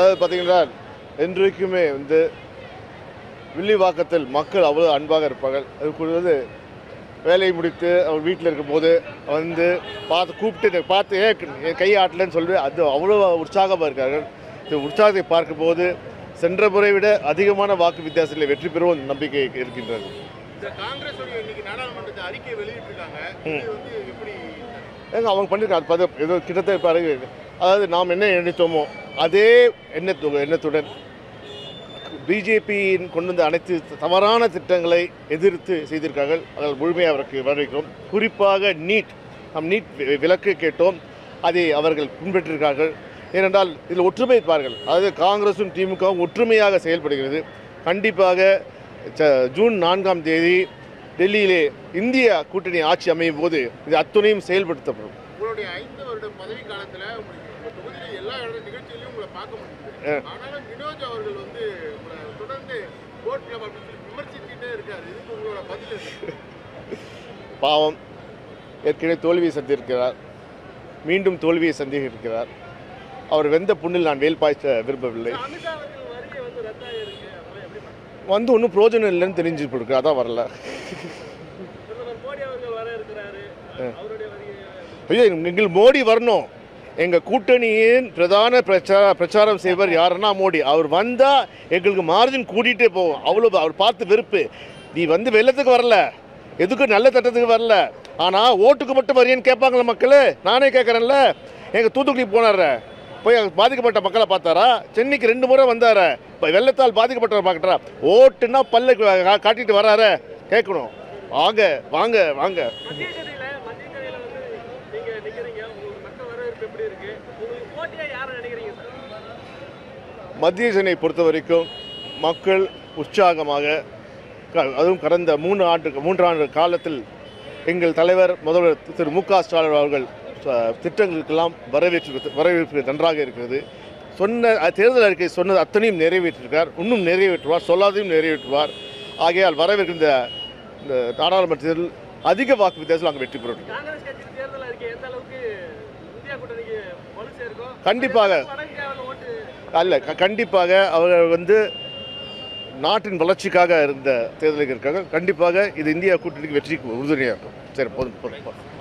அதாவது பார்த்தீங்கன்னா என்றைக்குமே வந்து வில்லிவாக்கத்தில் மக்கள் அவ்வளோ அன்பாக இருப்பார்கள் அதுக்கு வந்து வேலையை முடித்து அவர் வீட்டில் இருக்கும்போது வந்து பார்த்து கூப்பிட்டு என்னை பார்த்து ஏன் என் கை ஆட்டலன்னு சொல்லி அது அவ்வளோ உற்சாகமாக இருக்கார்கள் இந்த உற்சாகத்தை பார்க்கும்போது சென்ற முறை விட அதிகமான வாக்கு வித்தியாசத்தில் வெற்றி பெறுவோம் நம்பிக்கை இருக்கின்றது இந்த காங்கிரஸ் இன்னைக்கு நாடாளுமன்றத்தை அறிக்கை வெளியிட்டிருக்காங்க இது வந்து எப்படி ஏங்க அவங்க பண்ணியிருக்காங்க அது பார்த்து ஏதோ கிட்டத்தட்ட பாருங்க அதாவது நாம் என்ன நினைத்தோமோ அதே எண்ணத்து எண்ணத்துடன் பிஜேபியின் கொண்டு வந்த அனைத்து தவறான திட்டங்களை எதிர்த்து செய்திருக்கார்கள் அதில் முழுமையாக அவருக்கு வரவேற்கிறோம் குறிப்பாக நீட் நாம் நீட் வி- விலக்கு கேட்டோம் அதை அவர்கள் பின்பற்றிருக்கார்கள் ஏனென்றால் இதில் ஒற்றுமை இருப்பார்கள் அதாவது காங்கிரஸும் திமுகவும் ஒற்றுமையாக செயல்படுகிறது கண்டிப்பாக ச- ஜூன் நான்காம் தேதி டெல்லியிலே இந்திய கூட்டணி ஆட்சி அமையும் போது இது அத்துணையும் செயல்படுத்தப்படும் உங்களுடைய ஐந்து வருட பதவி காலத்துல உங்களுக்கு உங்க தொகுதியில எல்லா இட நிகழ்ச்சியிலையும் உங்களை பார்க்க முடியுது ஆனாலும் வினோஜ் அவர்கள் வந்து உங்களை தொடர்ந்து கோட் கிளப் அப்படின்னு சொல்லி விமர்சிச்சுட்டே இருக்காரு இதுக்கு உங்களோட பதில் என்ன? பாவம் ஏற்கனவே தோல்வியை சந்திருக்கிறார் மீண்டும் தோல்வியை சந்திக்க இருக்கிறார் அவர் வெந்த புண்ணில் நான் வேல் பாய்ச்ச விரும்பவில்லை அமித்ஷா அவர்கள் வருகை வந்து ரத்தாகி இருக்கு அப்புறம் எப்படி பார்க்கணும்? வந்து ஒன்றும் பிரயோஜனம் இல்லைன்னு தெரிஞ்சு போயிருக்கு அதான் வரல பிரதமர் மோடி அவர்கள் வர இருக்கிறாரு அவருடைய வருகை ஐயோ எங்கள் மோடி வரணும் எங்கள் கூட்டணியின் பிரதான பிரச்சார பிரச்சாரம் செய்வர் யாருன்னா மோடி அவர் வந்தால் எங்களுக்கு மார்ஜின் கூட்டிகிட்டே போகும் அவ்வளோ அவர் பார்த்து வெறுப்பு நீ வந்து வெள்ளத்துக்கு வரல எதுக்கும் நல்ல திட்டத்துக்கு வரல ஆனால் ஓட்டுக்கு மட்டும் வரியேன்னு கேட்பாங்களே மக்கள் நானே கேட்குறேன்ல எங்கள் தூத்துக்குடி போனார போய் அங்க பாதிக்கப்பட்ட மக்களை பார்த்தாரா சென்னைக்கு ரெண்டு முறை வந்தார இப்போ வெள்ளத்தால் பாதிக்கப்பட்டவர் பார்க்கறா ஓட்டுன்னா பல்ல கா- காட்டிட்டு வராரு கேட்கணும் வாங்க வாங்க வாங்க மத்திய கதையில மத்திய கதையில வந்து நீங்க நிக்கிறீங்க உங்களுக்கு மக்கள் வரவேற்பு எப்படி இருக்கு உங்களுக்கு போட்டியா யாரை நினைக்கிறீங்க சார் மத்திய சென்னை பொறுத்த வரைக்கும் மக்கள் உற்சாகமாக க- அதுவும் கடந்த மூணு ஆண்டு மூன்று ஆண்டு காலத்தில் எங்கள் தலைவர் முதல்வர் திரு மு க ஸ்டாலின் அவர்கள் ச- திட்டங்களுக்கெல்லாம் வரவேற்று வரவேற்பு நன்றாக இருக்கிறது சொன்ன அஹ், தேர்தல் அறிக்கை சொன்னது அத்தனையும் நிறைவேற்றிருக்கார் இன்னும் நிறைவேற்றுவார் சொல்லாதையும் நிறைவேற்றுவார் ஆகையால் வரவிருக்கின்ற இந்த நாடாளுமன்ற தேர்தல் அதிக வாக்கு வித்தியாசத்தில் நாங்கள் வெற்றி பெறுவோம் காங்கிரஸ் கட்சி தேர்தல் அறிக்கை எந்த அளவுக்கு இந்தியா கூட்டணிக்கு வலு சேர்க்கும் கண்டிப்பாக வட இந்தியாவில் ஓட்டு அல்ல க- கண்டிப்பாக அவர் வந்து நாட்டின் வளர்ச்சிக்காக இருந்த தேர்தலுக்கு இருக்காங்க கண்டிப்பாக இது இந்தியா கூட்டணிக்கு வெற்றிக்கு உறுதுணையாக இருக்கும் சரி போதும் போதும் போதும்